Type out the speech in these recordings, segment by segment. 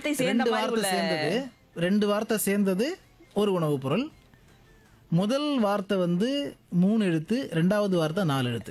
வார்த்தை சேர்ந்த ரெண்டு மாதிரி வார்த்தை உள்ள சேர்ந்தது ரெண்டு வார்த்தை சேர்ந்தது ஒரு உணவுப் பொருள் முதல் வார்த்தை வந்து மூணு எழுத்து ரெண்டாவது வார்த்தை நாலு எழுத்து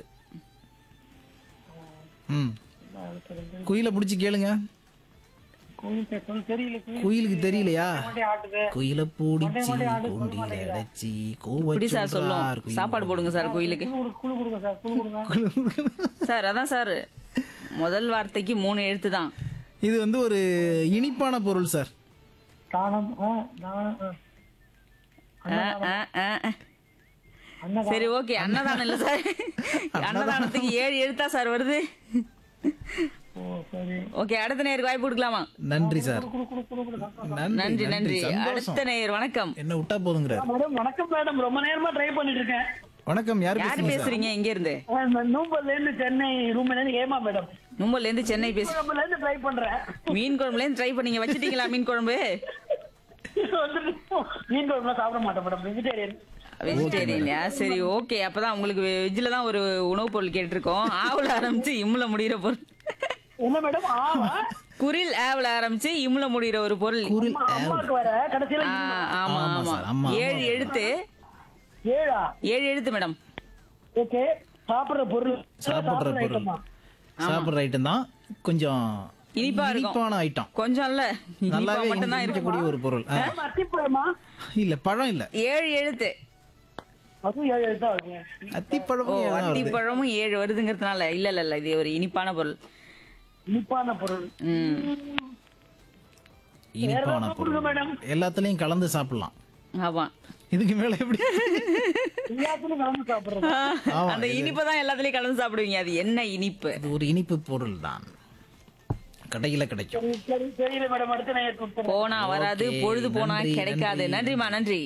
ம் குயிலை பிடிச்சி கேளுங்க கோயில் பேசணும் தெரியல கோயில் குயிலுக்கு தெரியலையா மண்டை ஆட்டுது குயில பூடிச்சு கூண்டில அடைச்சி இப்படி சார் கோவச்சுறார் சொல்லும் சாப்பாடு போடுங்க சார் கோயிலுக்கு குழு குழு கொடுங்க சார் குழு கொடுங்க சார் அதான் சார் முதல் வார்த்தைக்கு மூணு எழுத்து தான் இது வந்து ஒரு இனிப்பான பொருள் சார் தானம் ஆ, தானம், ஆ. ஆ, ஆ, ஆ. சரி ஓகே அன்னதானம் இல்ல சார் அன்னதானத்துக்கு ஏழு எழுத்தா சார் வருது ஓ சரி ஓகே அடுத்த நேருக்கு வாய்ப்பு கொடுக்கலாமா நன்றி சார் குழு குழு குழு குழு சந்தோஷம். நன்றி நன்றி சந்தோஷம் அடுத்த நேயர் வணக்கம் என்ன விட்டா போதுங்கிறார் மேடம் வணக்கம் மேடம் ரொம்ப நேரமா ட்ரை பண்ணிட்டு இருக்கேன் வணக்கம் யார் யாரு பேசுறீங்க சார் பேசுறீங்க எங்க இருந்து ஆ, நான் நூம்பல்ல இருந்து சென்னை ரூம்ல இருந்து ஏமா மேடம் மும்பைல இருந்து சென்னை பேசு நூம்பல்ல இருந்து ட்ரை பண்றேன் மீன் குழம்புல இருந்து ட்ரை பண்ணீங்க வச்சிட்டீங்களா மீன் குழம்பு வந்துட்டு மீன் குழம்புல சாப்பிட மாட்டேன் மேடம் வெஜிடேரியன் வெஜிடேரியன்யா சரி ஓகே அப்பதான் உங்களுக்கு வெஜ்ல தான் ஒரு உணவுப் பொருள் கேட்டிருக்கோம் ஆவுல ஆரம்பிச்சு இம்முல முடிகிற பொருள் என்ன மேடம் ஆமா குரில் ஆவுல ஆரம்பிச்சு இம்முல முடிகிற ஒரு பொருள் குரில் அம்மா- அம்மாவுக்கு வர கடைசியில ஆ, ஆமா ஆமா ஆமா சார், ஆமா, ஏழு ஆமா. எழுத்து ஏழா ஏழு எழுத்து மேடம் ஓகே சாப்பிடுற பொருள் சாப்பிடுற பொருள் ஐட்டமா சாப்பிடுற ஐட்டம் தான் கொஞ்சம் இனிப்பா இருக்கும். இனிப்பான ஐட்டம் கொஞ்சம் இல்ல இனிப்பா நல்லாவே மட்டும் தான் இருக்கு இருக்கக்கூடிய ஒரு பொருள் ஆ. அத்திப்பழமா இல்ல பழம் இல்ல ஏழு எழுத்து அதுவும் ஏழு எழுத்தா இருக்கு ஓ அத்திப்பழமும் ஏழு தான் வருது. அத்திப்பழமும் ஏழு வருதுங்கிறதுனால இல்ல இல்ல இல்ல இது ஒரு இனிப்பான பொருள் இனிப்பான பொருள் ம் இனிப்பான வேற பொருள் மேடம். எல்லாத்துலயும் கலந்து சாப்பிடலாம் ஆமா இதுக்கு மேல எப்படி எல்லாத்துலயும் கலந்து சாப்பிடுறது ஆமா, அந்த இனிப்பை தான் எல்லாத்துலயும் கலந்து சாப்பிடுவீங்க அது என்ன இனிப்பு இது ஒரு இனிப்பு பொருள் தான் கடையில கிடைக்கும் சரி, சரி தெரியல மேடம் அடுத்த நேரம் கொடுத்துறேன் போனா வராது ஓகே, பொழுது போனா நன்றி, கிடைக்காது நன்றி. நன்றிமா நன்றி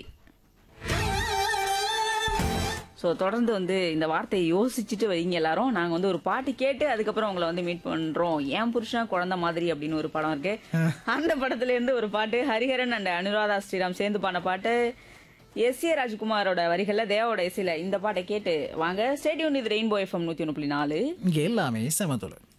ஸோ தொடர்ந்து வந்து இந்த வார்த்தையை யோசிச்சுட்டு வரீங்க எல்லாரும் நாங்க வந்து ஒரு பாட்டு கேட்டு அதுக்கப்புறம் உங்களை வந்து மீட் பண்றோம் ஏன் புருஷன் குழந்தை மாதிரி அப்படின்னு ஒரு படம் இருக்கு அந்த படத்துல இருந்து ஒரு பாட்டு ஹரிஹரன் அண்ட் அனுராதா ஸ்ரீராம் சேர்ந்து பாடின பாட்டு எஸ் ஏ ராஜ்குமாரோட வரிகள்ல தேவோட இசையில இந்த பாட்டை கேட்டு வாங்க ஸ்டேடியம் இது ரெயின்போ எஃப்எம் நூத்தி ஒன்று புள்ளி நாலு இங்க எல்லாமே சமத்துள்ள